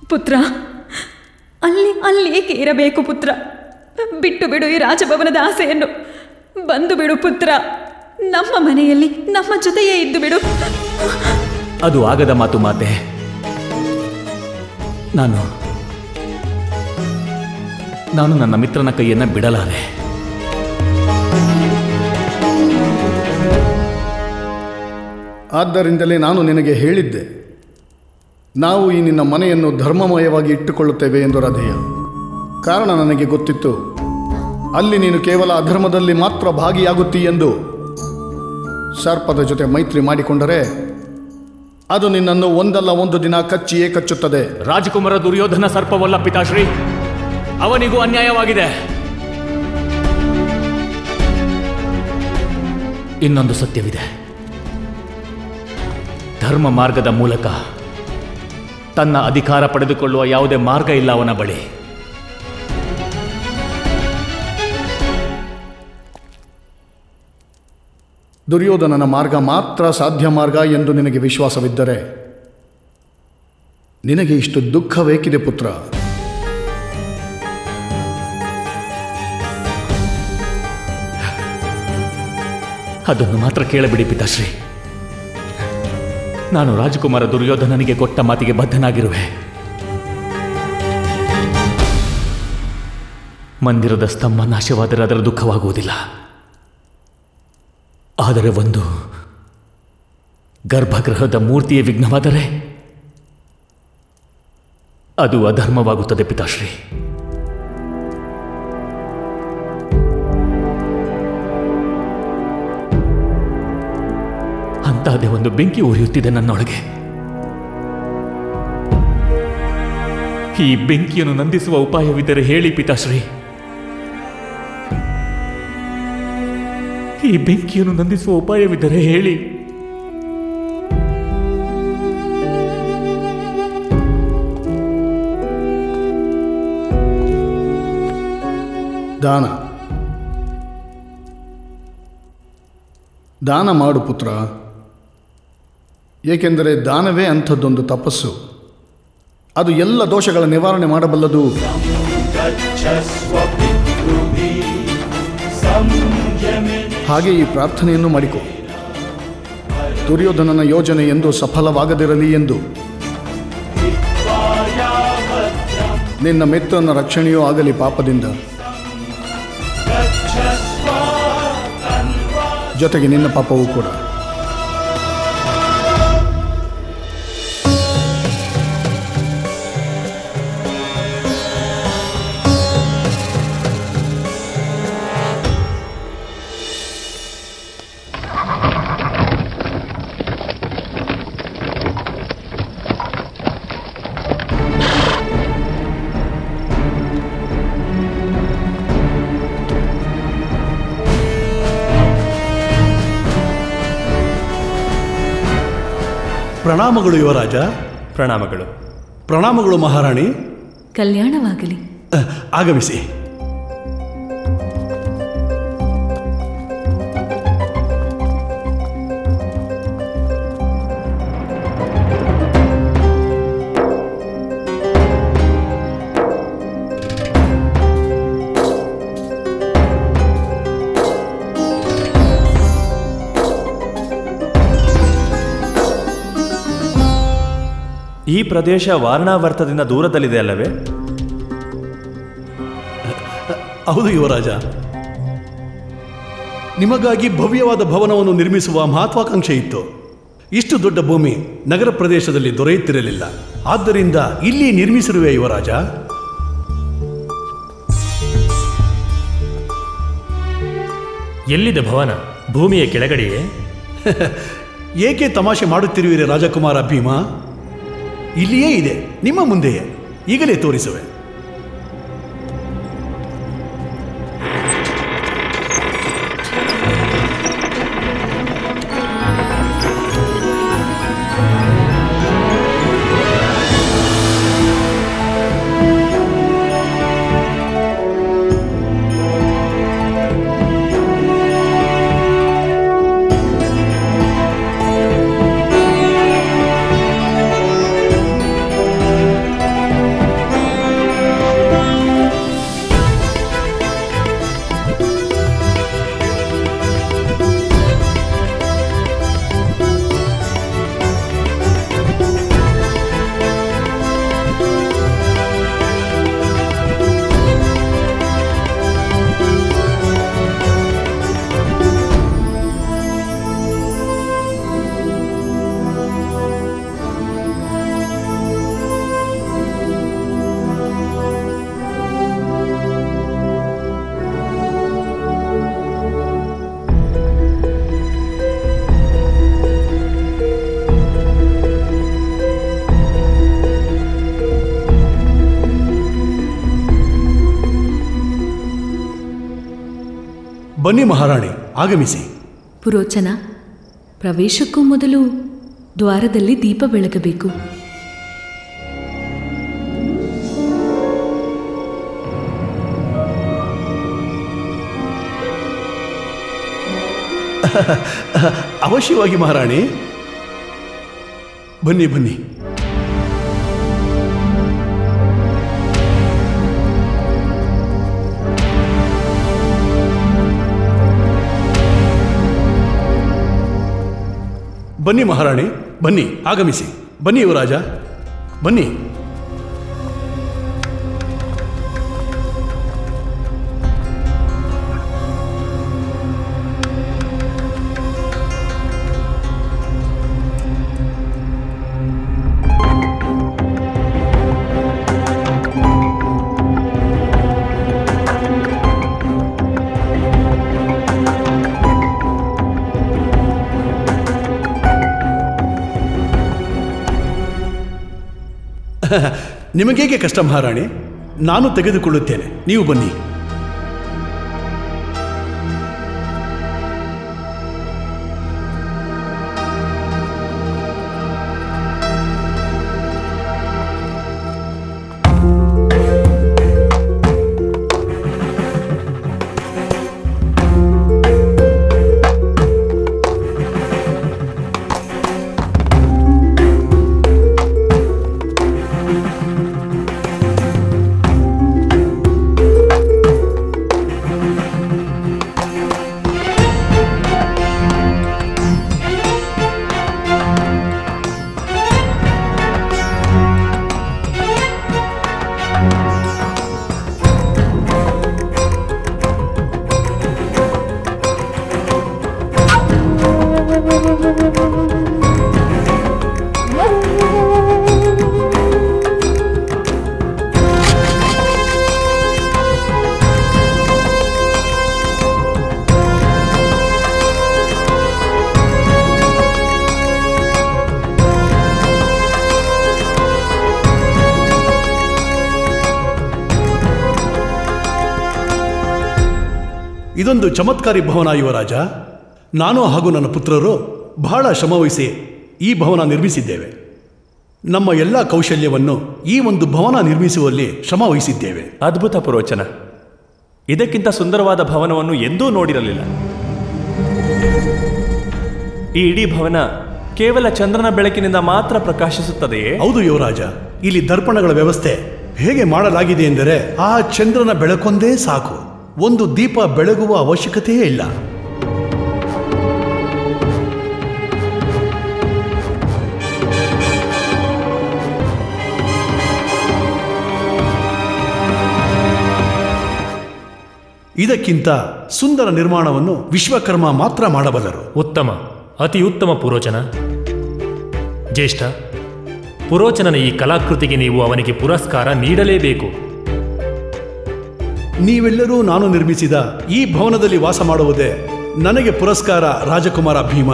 ಪುತ್ರ ಅಲ್ಲಿ ಅಲ್ಲಿ ಏಕೆ ಇರಬೇಕು ಪುತ್ರ ಬಿಟ್ಟು ಬಿಡು ಈ ರಾಜಭವನದ ಆಸೆಯನ್ನು ಬಂದು ಬಿಡು ಪುತ್ರ ನಮ್ಮ ಮನೆಯಲ್ಲಿ ನಮ್ಮ ಜೊತೆಯೇ ಇದ್ದು ಬಿಡು ಅದು ಆಗದ ಮಾತು ಮಾತೆ ನಾನು ನಾನು ನನ್ನ ಮಿತ್ರನ ಕೈಯನ್ನ ಬಿಡಲಾರೆ ಆದ್ದರಿಂದಲೇ ನಾನು ನಿನಗೆ ಹೇಳಿದ್ದೆ ನಾವು ಈ ನಿನ್ನ ಮನೆಯನ್ನು ಧರ್ಮಮಯವಾಗಿ ಇಟ್ಟುಕೊಳ್ಳುತ್ತೇವೆ ಎಂದು ಹೃದಯ ಕಾರಣ ನನಗೆ ಗೊತ್ತಿತ್ತು ಅಲ್ಲಿ ನೀನು ಕೇವಲ ಅಧರ್ಮದಲ್ಲಿ ಮಾತ್ರ ಭಾಗಿಯಾಗುತ್ತೀ ಎಂದು ಸರ್ಪದ ಜೊತೆ ಮೈತ್ರಿ ಮಾಡಿಕೊಂಡರೆ ಅದು ನಿನ್ನನ್ನು ಒಂದಲ್ಲ ಒಂದು ದಿನ ಕಚ್ಚಿಯೇ ಕಚ್ಚುತ್ತದೆ ರಾಜಕುಮಾರ ದುರ್ಯೋಧನ ಸರ್ಪವಲ್ಲ ಪಿತಾಶ್ರೀ ಅವನಿಗೂ ಅನ್ಯಾಯವಾಗಿದೆ ಇನ್ನೊಂದು ಸತ್ಯವಿದೆ ಧರ್ಮ ಮಾರ್ಗದ ಮೂಲಕ ತನ್ನ ಅಧಿಕಾರ ಪಡೆದುಕೊಳ್ಳುವ ಯಾವುದೇ ಮಾರ್ಗ ಇಲ್ಲ ಅವನ ಬಳಿ ದುರ್ಯೋಧನನ ಮಾರ್ಗ ಮಾತ್ರ ಸಾಧ್ಯ ಮಾರ್ಗ ಎಂದು ನಿನಗೆ ವಿಶ್ವಾಸವಿದ್ದರೆ ನಿನಗೆ ಇಷ್ಟು ದುಃಖವೇಕಿದೆ ಪುತ್ರ ಅದನ್ನು ಮಾತ್ರ ಕೇಳಬಿಡಿ ಪಿತಾಶ್ರೀ ನಾನು ರಾಜಕುಮಾರ ದುರ್ಯೋಧನನಿಗೆ ಕೊಟ್ಟ ಮಾತಿಗೆ ಬದ್ಧನಾಗಿರುವೆ ಮಂದಿರದ ಸ್ತಂಭ ನಾಶವಾದರೆ ಅದರ ದುಃಖವಾಗುವುದಿಲ್ಲ ಆದರೆ ಒಂದು ಗರ್ಭಗೃಹದ ಮೂರ್ತಿಯ ವಿಘ್ನವಾದರೆ ಅದು ಅಧರ್ಮವಾಗುತ್ತದೆ ಪಿತಾಶ್ರೀ ಅಂತಹದೇ ಒಂದು ಬೆಂಕಿ ಉರಿಯುತ್ತಿದೆ ನನ್ನೊಳಗೆ ಈ ಬೆಂಕಿಯನ್ನು ನಂದಿಸುವ ಉಪಾಯವಿದ್ದರೆ ಹೇಳಿ ಪಿತಾಶ್ರೀ ಈ ಬೆಂಕಿಯನ್ನು ನಂದಿಸುವ ಉಪಾಯವಿದ್ದರೆ ಹೇಳಿ ದಾನ ದಾನ ಮಾಡು ಪುತ್ರ ಏಕೆಂದರೆ ದಾನವೇ ಅಂಥದ್ದೊಂದು ತಪಸ್ಸು ಅದು ಎಲ್ಲ ದೋಷಗಳ ನಿವಾರಣೆ ಮಾಡಬಲ್ಲದು ಹಾಗೆ ಈ ಪ್ರಾರ್ಥನೆಯನ್ನು ಮಾಡಿಕೊ ದುರ್ಯೋಧನನ ಯೋಜನೆ ಎಂದು ಸಫಲವಾಗದಿರಲಿ ಎಂದು ನಿನ್ನ ಮಿತ್ರನ ರಕ್ಷಣೆಯೂ ಆಗಲಿ ಪಾಪದಿಂದ ಜೊತೆಗೆ ನಿನ್ನ ಪಾಪವೂ ಕೂಡ ಪ್ರಣಾಮಗಳು ಯುವರಾಜ ಪ್ರಣಾಮಗಳು ಪ್ರಣಾಮಗಳು ಮಹಾರಾಣಿ ಕಲ್ಯಾಣವಾಗಲಿ ಅಹ್, ಆಗಮಿಸಿ ಈ ಪ್ರದೇಶ ವಾರಣಾವರ್ತದಿಂದ ದೂರದಲ್ಲಿದೆ ಅಲ್ಲವೇ ಹೌದು ಯುವರಾಜ ನಿಮಗಾಗಿ ಭವ್ಯವಾದ ಭವನವನ್ನು ನಿರ್ಮಿಸುವ ಮಹತ್ವಾಕಾಂಕ್ಷೆ ಇತ್ತು ಇಷ್ಟು ದೊಡ್ಡ ಭೂಮಿ ನಗರ ಪ್ರದೇಶದಲ್ಲಿ ದೊರೆಯುತ್ತಿರಲಿಲ್ಲ ಆದ್ದರಿಂದ ಇಲ್ಲಿ ನಿರ್ಮಿಸಿರುವೆ ಯುವರಾಜ ಎಲ್ಲಿದೆ ಭವನ ಭೂಮಿಯ ಕೆಳಗಡೆಯೇ ಏಕೆ ತಮಾಷೆ ಮಾಡುತ್ತಿರುವಿರಿ ರಾಜಕುಮಾರ ಭೀಮ ಇಲ್ಲಿಯೇ ಇದೆ ನಿಮ್ಮ ಮುಂದೆಯೇ ಈಗಲೇ ತೋರಿಸುವೆ ಬನ್ನಿ ಮಹಾರಾಣಿ ಆಗಮಿಸಿ ಪುರೋಚನ ಪ್ರವೇಶಕ್ಕೂ ಮೊದಲು ದ್ವಾರದಲ್ಲಿ ದೀಪ ಬೆಳಗಬೇಕು ಅವಶ್ಯವಾಗಿ ಮಹಾರಾಣಿ ಬನ್ನಿ ಬನ್ನಿ ಬನ್ನಿ ಮಹಾರಾಣಿ ಬನ್ನಿ ಆಗಮಿಸಿ ಬನ್ನಿ ಯುವರಾಜ ಬನ್ನಿ ನಿಮಗೇಕೆ ಕಷ್ಟ ಮಹಾರಾಣಿ ನಾನು ತೆಗೆದುಕೊಳ್ಳುತ್ತೇನೆ ನೀವು ಬನ್ನಿ ಇದೊಂದು ಚಮತ್ಕಾರಿ ಭವನ ಯುವರಾಜ ನಾನು ಹಾಗೂ ನನ್ನ ಪುತ್ರರು ಬಹಳ ಶ್ರಮವಹಿಸಿ ಈ ಭವನ ನಿರ್ಮಿಸಿದ್ದೇವೆ ನಮ್ಮ ಎಲ್ಲ ಕೌಶಲ್ಯವನ್ನು ಈ ಒಂದು ಭವನ ನಿರ್ಮಿಸುವಲ್ಲಿ ಶ್ರಮ ವಹಿಸಿದ್ದೇವೆ ಅದ್ಭುತ ಪುರೋಚನ ಇದಕ್ಕಿಂತ ಸುಂದರವಾದ ಭವನವನ್ನು ಎಂದೂ ನೋಡಿರಲಿಲ್ಲ ಈ ಇಡೀ ಭವನ ಕೇವಲ ಚಂದ್ರನ ಬೆಳಕಿನಿಂದ ಮಾತ್ರ ಪ್ರಕಾಶಿಸುತ್ತದೆಯೇ ಹೌದು ಯುವರಾಜ ಇಲ್ಲಿ ದರ್ಪಣಗಳ ವ್ಯವಸ್ಥೆ ಹೇಗೆ ಮಾಡಲಾಗಿದೆ ಎಂದರೆ ಆ ಚಂದ್ರನ ಬೆಳಕೊಂದೇ ಸಾಕು ಒಂದು ದೀಪ ಬೆಳಗುವ ಅವಶ್ಯಕತೆಯೇ ಇಲ್ಲ ಇದಕ್ಕಿಂತ ಸುಂದರ ನಿರ್ಮಾಣವನ್ನು ವಿಶ್ವಕರ್ಮ ಮಾತ್ರ ಮಾಡಬಲ್ಲರು ಉತ್ತಮ ಅತಿ ಉತ್ತಮ ಪುರೋಚನ ಜ್ಯೇಷ್ಠ ಪುರೋಚನನ ಈ ಕಲಾಕೃತಿಗೆ ನೀವು ಅವನಿಗೆ ಪುರಸ್ಕಾರ ನೀಡಲೇಬೇಕು ನೀವೆಲ್ಲರೂ ನಾನು ನಿರ್ಮಿಸಿದ ಈ ಭವನದಲ್ಲಿ ವಾಸ ಮಾಡುವುದೇ ನನಗೆ ಪುರಸ್ಕಾರ ರಾಜಕುಮಾರ ಭೀಮ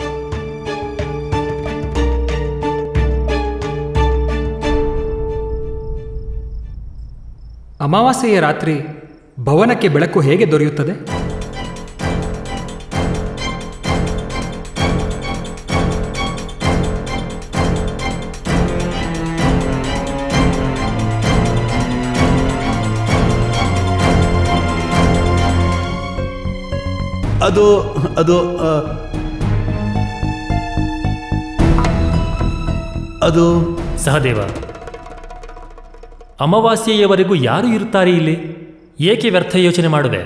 ಅಮಾವಾಸ್ಯೆಯ ರಾತ್ರಿ ಭವನಕ್ಕೆ ಬೆಳಕು ಹೇಗೆ ದೊರೆಯುತ್ತದೆ ಅದು ಅದು ಆ, ಅದು ಸಹದೇವ ಅಮಾವಾಸ್ಯೆಯವರೆಗೂ ಯಾರು ಇರುತ್ತಾರೆ ಇಲ್ಲಿ ಏಕೆ ವ್ಯರ್ಥ ಯೋಚನೆ ಮಾಡುವೆ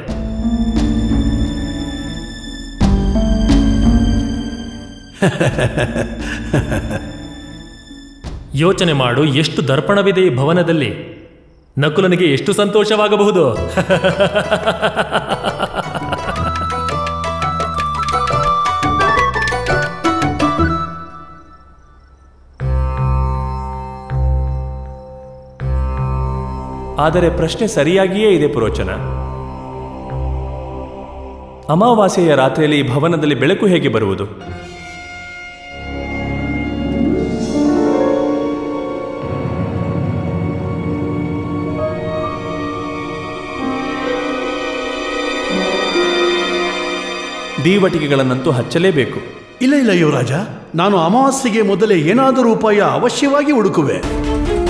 ಯೋಚನೆ ಮಾಡು ಎಷ್ಟು ದರ್ಪಣವಿದೆ ಈ ಭವನದಲ್ಲಿ ನಕುಲನಿಗೆ ಎಷ್ಟು ಸಂತೋಷವಾಗಬಹುದು ಆದರೆ ಪ್ರಶ್ನೆ ಸರಿಯಾಗಿಯೇ ಇದೆ ಪುರೋಚನ ಅಮಾವಾಸ್ಯೆಯ ರಾತ್ರಿಯಲ್ಲಿ ಈ ಭವನದಲ್ಲಿ ಬೆಳಕು ಹೇಗೆ ಬರುವುದು ದೀವಟಿಕೆಗಳನ್ನಂತೂ ಹಚ್ಚಲೇಬೇಕು ಇಲ್ಲ ಇಲ್ಲ ಯುವರಾಜ ನಾನು ಅಮಾವಾಸ್ಯೆಗೆ ಮೊದಲೇ ಏನಾದರೂ ಉಪಾಯ ಅವಶ್ಯವಾಗಿ ಹುಡುಕುವೆ